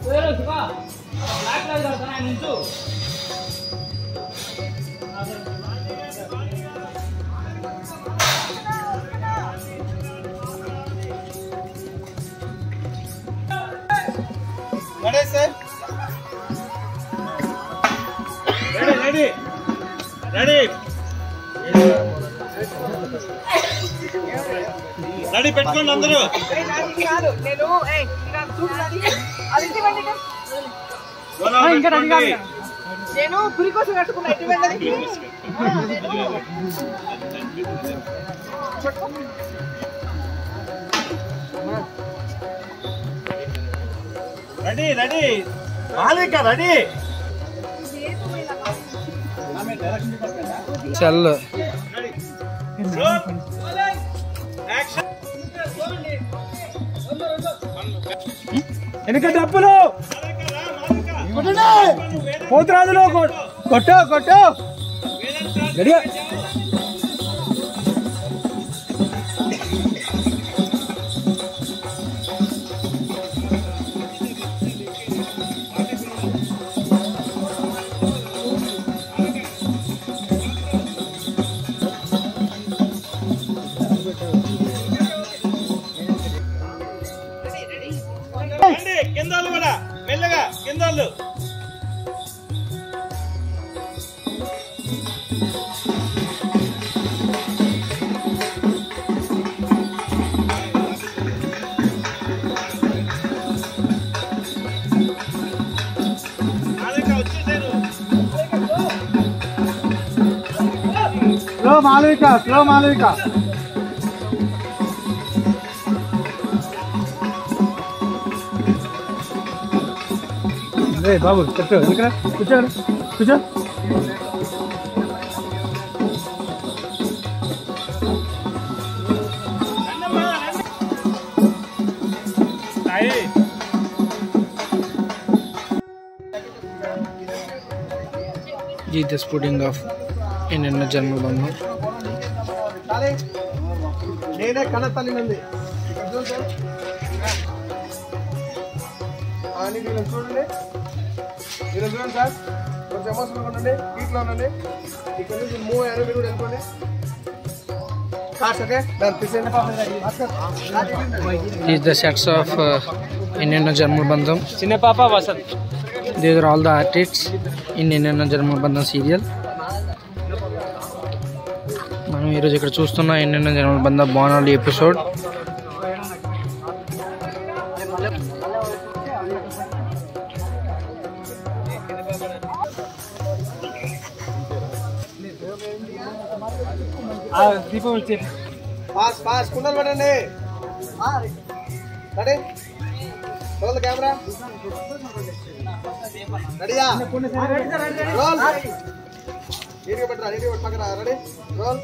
Ready sir ready ready ready ready పెట్టుకోండి అందరూ కాదు నేను ఏయ్, ఇలా చూడు అది. అది ఇంటి వెళ్ళి ఇక. గోళం పెట్టుకోండి. నేను గురి కోసం కట్టుకున్నా ఇంటి వెళ్ళి ఆ, నేను పట్టుకో. రెడీ రెడీ మాలిక రెడీ చల్ యాక్షన్ వెనక డబ్బులు పోతురాజులు కొట్టు కొట్టు గడిగా రండి కిందోళ్ళు కూడా మెల్లగా కిందోళ్ళు మాలిక వచ్చేసారు స్లో మాలవిక స్లో మాలవిక రే బాబు చెప్పు ఇక్కడ కూర్చో కూర్చో రండమ్మా, రండి. Sai ji the shooting of Ennenna Janmabandham నేనే కన్న తల్లి ఉంది ఇక్కడ చూడు సార్. ఆ, నీకు వీళ్ళని చూడండి వీళ్ళని చూడండి సార్ కొంచెం ఎమోషనల్గా ఉండండి హీట్లో ఉండండి ఇక్కడ నుంచి మూవ్ అయ్యారు మీరు కూడా వెళ్ళిపోండి కార్స్ ఓకే దాన్ని తీసేయండి is the sets of Ennenna Janmabandham చిన్న పాప Vasanth these are all the artists in Ennenna Janmabandham serial మనం ఈరోజు ఇక్కడ చూస్తున్న Ennenna Janmabandham Bonali episode pass pass కుండలు పెట్టండి రెడీ రోల్ కెమెరా రెడీయా రోల్ నీట్గా పెట్టరా నీట్గా పెట్టు పక్కన రెడీ రోల్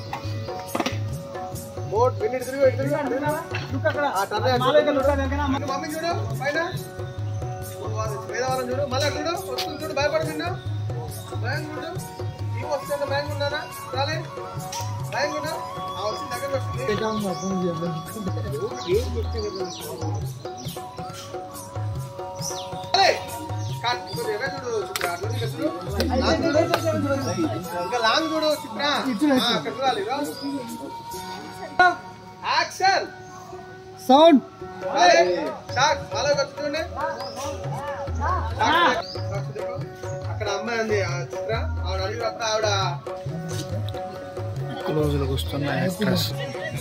బోట్ విన్నిటి తిరిగి ఇటు తిరిగి ఆ టర్న్ మమ్మీ చూడు పైన వేరే వాళ్ళని చూడు మళ్ళీ చూడు వస్తుంది చూడు భయపడుతున్నా భయం చూడు ఈ వస్తుంది భయం ఉన్నానా రాలే భయం కూడా ఆ వచ్చింది దగ్గర వస్తుంది అరే, కాట్ ఇప్పుడు ఎక్కడ చూడు చిత్ర అట్లా ఇంకా చూడు లాంగ్ చూడు ఇంకా లాంగ్ చూడు చిత్ర ఆ, అక్కడ చూడాలి రా. యాక్షన్ సౌండ్ అరే షాక్ ఫాలో చూడండి షాక్ షాక్ देखो. అక్కడ అమ్మాయి ఉంది ఆ చిత్ర ఆవిడ అడిగినప్పుడు ఆవిడ క్లోజ్లోకి వస్తున్న యాక్ట్రెస్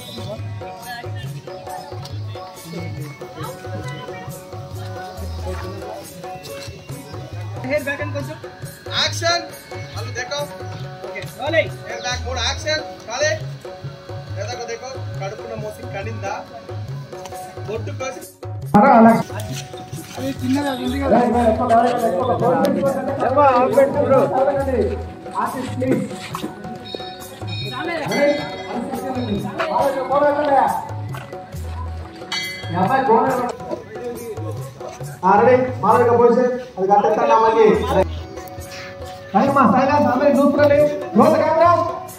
యాక్షన్ హలో देखो ఓకే రోలే ఏ బ్యాక్ మోడ్ యాక్షన్ కాలే లేదాకో देखो కడుపున మోసి కడిందా బొట్టు కోసి ఆల్రెడీ మామూలుగా పోసి అది కట్టేస్తాను మళ్ళీ టైమా సైలెన్స్ అందరూ చూసుకోండి క్లోజ్ కెమెరా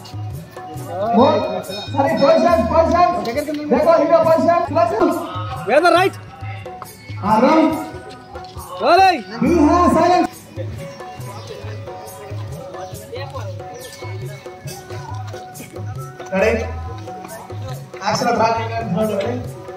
సరే పొజిషన్ పొజిషన్ देखो हीरो పొజిషన్ వెదర్ రైట్ ఆ run ready action back ready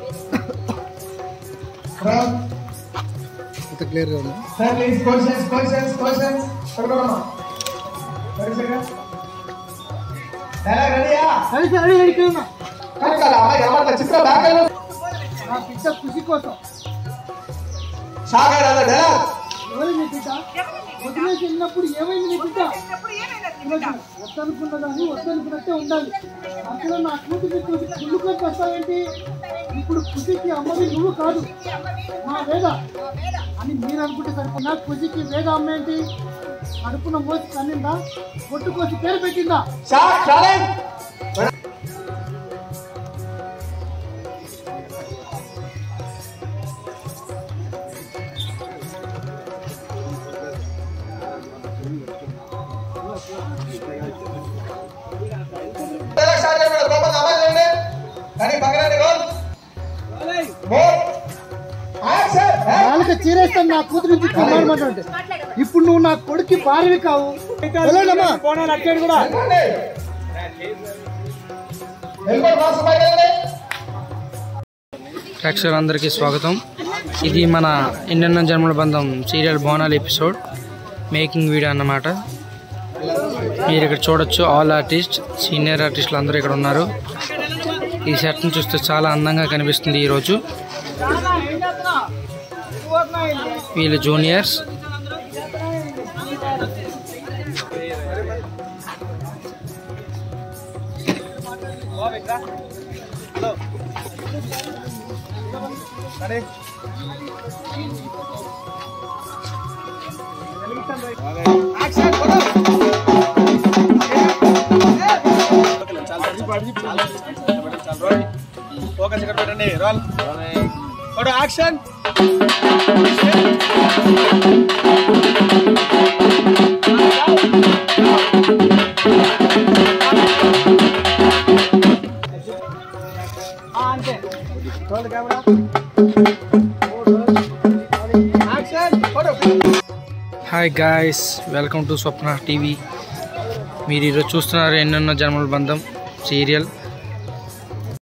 run అంత క్లియర్గా ఉంది sir please questions questions questions పడుకోమ్మా రెడీ సార్ డైలాగ్ రెడీయా రెడీ రెడీ రెడీ కనకాల అమ్మాయి కనబడతా చిత్ర బ్యాక్ వెళ్ళు నా బిడ్డ ఖుషి కోసం షాక్ అయ్యాడు డైలాగ్ ఎవరు నీ బిడ్డ వదిలేసి వెళ్ళినప్పుడు ఏమైంది నీ బిడ్డ వద్దనుకున్నదాన్ని వద్దనుకున్నట్టే ఉండాలి అసలు నా కూతురు చూసి కుళ్ళుకొని వస్తావేంటి ఇప్పుడు ఖుషికి అమ్మవి నువ్వు కాదు మా వేద అని మీరు అనుకుంటే సరిపోయినా ఖుషికి వేద అమ్మ ఏంటి కడుపున మోసి కన్నిందా పొట్టు కోసి పేరు పెట్టిందా షాక్ ఛాలెంజ్ డైలాగ్ స్టార్ట్ చేయండి కోపం అమ్మాయి చేయండి కానీ పక్కన గోల్ మోర్ యాక్షన్ నాలుక చీరేస్తాను నా కూతురు నుంచి కమాడమంటే ఇప్పుడు నువ్వు నా కొడుక్కి భార్యవి కావు వెళ్ళండమ్మా కూడా వెళ్ళండి వెళ్ళిపోయి మాస్టర్ బయట వెళ్ళండి ప్రేక్షకులందరికీ స్వాగతం ఇది మన Ennenno Janmala Bandham serial Bonal episode making video అన్నమాట మీరు ఇక్కడ చూడొచ్చు ఆల్ ఆర్టిస్ట్ సీనియర్ ఆర్టిస్టులు అందరూ ఇక్కడ ఉన్నారు ఈ సెట్ని చూస్తే చాలా అందంగా కనిపిస్తుంది ఈరోజు వీళ్ళు జూనియర్స్ యాక్షన్ ఫోటో ఫోకస్ ఇక్కడ పెట్టండి roll photo action action photo hi guys welcome to Swapna TV మీరు ఈరోజు చూస్తున్నారు ఎన్నెన్నో జన్మల బంధం సీరియల్